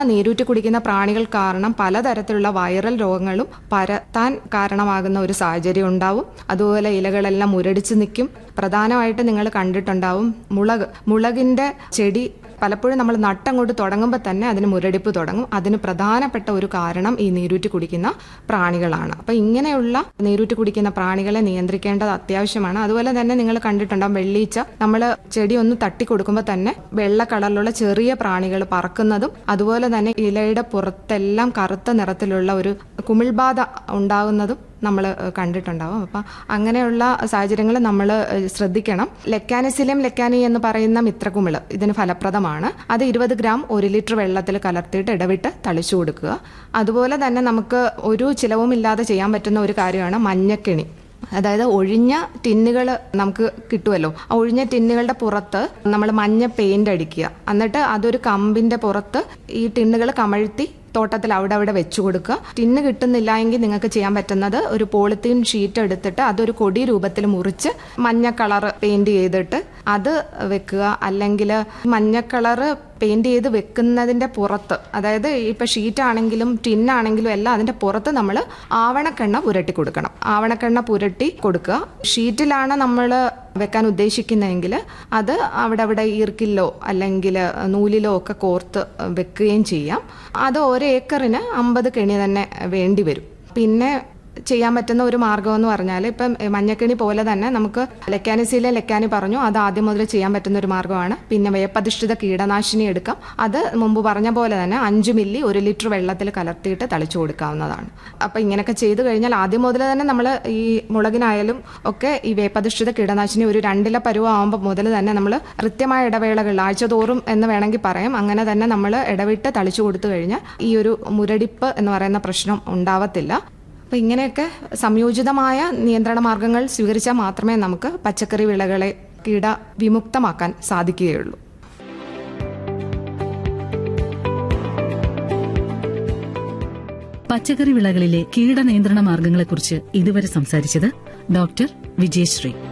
നീരൂറ്റി കുടിക്കുന്ന പ്രാണികൾ കാരണം പലതരത്തിലുള്ള വൈറൽ രോഗങ്ങളും പരത്താൻ കാരണമാകുന്ന ഒരു സാഹചര്യം ഉണ്ടാവും അതുപോലെ ഇലകളെല്ലാം മുരടിച്ച് നിൽക്കും പ്രധാനമായിട്ട് നിങ്ങൾ കണ്ടിട്ടുണ്ടാവും മുളക് മുളകിന്റെ ചെടി പലപ്പോഴും നമ്മൾ നട്ടങ്ങോട്ട് തുടങ്ങുമ്പോൾ തന്നെ അതിന് മുരടിപ്പ് തുടങ്ങും അതിന് പ്രധാനപ്പെട്ട ഒരു കാരണം ഈ നീരൂറ്റി കുടിക്കുന്ന പ്രാണികളാണ് അപ്പം ഇങ്ങനെയുള്ള നീരൂറ്റി കുടിക്കുന്ന പ്രാണികളെ നിയന്ത്രിക്കേണ്ടത് അത്യാവശ്യമാണ് അതുപോലെ തന്നെ നിങ്ങൾ കണ്ടിട്ടുണ്ടാവും വെള്ളീച്ച നമ്മൾ ചെടി ഒന്ന് തട്ടി കൊടുക്കുമ്പോൾ തന്നെ വെള്ള കളറിലുള്ള ചെറിയ പ്രാണികൾ പറക്കുന്നതും അതുപോലെ തന്നെ ഇലയുടെ പുറത്തെല്ലാം കറുത്ത നിറത്തിലുള്ള ഒരു കുമിൾബാധ ഉണ്ടാകുന്നതും നമ്മൾ കണ്ടിട്ടുണ്ടാവും അപ്പം അങ്ങനെയുള്ള സാഹചര്യങ്ങൾ നമ്മൾ ശ്രദ്ധിക്കണം ലെക്കാനിസിലിയം ലെക്കാനി എന്ന് പറയുന്ന മിത്രകുമിള് ഇതിന് ഫലപ്രദമാണ് അത് ഇരുപത് ഗ്രാം ഒരു ലിറ്റർ വെള്ളത്തിൽ കലർത്തിയിട്ട് ഇടവിട്ട് തളിച്ചു കൊടുക്കുക അതുപോലെ തന്നെ നമുക്ക് ഒരു ചിലവുമില്ലാതെ ചെയ്യാൻ പറ്റുന്ന ഒരു കാര്യമാണ് മഞ്ഞക്കെണി അതായത് ഒഴിഞ്ഞ ടിന്നുകൾ നമുക്ക് കിട്ടുമല്ലോ ആ ഒഴിഞ്ഞ ടിന്നുകളുടെ പുറത്ത് നമ്മൾ മഞ്ഞ പെയിന്റ് അടിക്കുക എന്നിട്ട് അതൊരു കമ്പിന്റെ പുറത്ത് ഈ ടിന്നുകൾ കമഴ്ത്തി തോട്ടത്തിൽ അവിടെ അവിടെ വെച്ചു കൊടുക്കുക ടിന്ന് കിട്ടുന്നില്ല എങ്കിൽ നിങ്ങൾക്ക് ചെയ്യാൻ പറ്റുന്നത് ഒരു പോളിത്തീൻ ഷീറ്റ് എടുത്തിട്ട് അതൊരു കൊടി രൂപത്തിൽ മുറിച്ച് മഞ്ഞ കളർ പെയിന്റ് ചെയ്തിട്ട് അത് വെക്കുക അല്ലെങ്കിൽ മഞ്ഞ കളറ് പെയിന്റ് ചെയ്ത് വെക്കുന്നതിന്റെ പുറത്ത് അതായത് ഇപ്പൊ ഷീറ്റ് ആണെങ്കിലും ടിന്നാണെങ്കിലും എല്ലാം അതിന്റെ പുറത്ത് നമ്മൾ ആവണക്കെണ്ണ പുരട്ടി കൊടുക്കണം ആവണക്കെണ്ണ പുരട്ടി കൊടുക്കുക ഷീറ്റിലാണ് നമ്മൾ വെക്കാൻ ഉദ്ദേശിക്കുന്നതെങ്കിൽ അത് അവിടെ അവിടെ ഈർക്കിലോ അല്ലെങ്കിൽ നൂലിലോ ഒക്കെ കോർത്ത് വെക്കുകയും ചെയ്യാം അത് ഒരു ഏക്കറിന് അമ്പത് കെണി തന്നെ വേണ്ടി വരും പിന്നെ ചെയ്യാൻ പറ്റുന്ന ഒരു മാർഗം എന്ന് പറഞ്ഞാൽ ഇപ്പം മഞ്ഞക്കെണി പോലെ തന്നെ നമുക്ക് ലെക്കാനിസിയിലെ ലെക്കാനി പറഞ്ഞു അത് ആദ്യം മുതൽ ചെയ്യാൻ പറ്റുന്ന ഒരു മാർഗ്ഗമാണ് പിന്നെ വേപ്പധിഷ്ഠിത കീടനാശിനി എടുക്കാം അത് മുമ്പ് പറഞ്ഞ പോലെ തന്നെ അഞ്ച് മില്ലി ഒരു ലിറ്റർ വെള്ളത്തിൽ കലർത്തിയിട്ട് തളിച്ചു കൊടുക്കാവുന്നതാണ് അപ്പം ഇങ്ങനെയൊക്കെ ചെയ്തു കഴിഞ്ഞാൽ ആദ്യം മുതൽ തന്നെ നമ്മൾ ഈ മുളകിനായാലും ഒക്കെ ഈ വേപ്പധിഷ്ഠിത കീടനാശിനി ഒരു രണ്ടില പരുവാകുമ്പോൾ മുതൽ തന്നെ നമ്മൾ കൃത്യമായ ഇടവേളകളിൽ ആഴ്ചതോറും എന്ന് വേണമെങ്കിൽ പറയാം അങ്ങനെ തന്നെ നമ്മൾ ഇടവിട്ട് തളിച്ചു കൊടുത്തു കഴിഞ്ഞാൽ ഈ ഒരു മുരടിപ്പ് എന്ന് പറയുന്ന പ്രശ്നം ഉണ്ടാവത്തില്ല അപ്പം ഇങ്ങനെയൊക്കെ സംയോജിതമായ നിയന്ത്രണ മാർഗങ്ങൾ സ്വീകരിച്ചാൽ മാത്രമേ നമുക്ക് പച്ചക്കറി വിളകളെ കീട വിമുക്തമാക്കാൻ സാധിക്കുകയുള്ളൂ പച്ചക്കറി വിളകളിലെ കീടനിയന്ത്രണ മാർഗങ്ങളെക്കുറിച്ച് ഇതുവരെ സംസാരിച്ചത് ഡോക്ടർ വിജയശ്രീ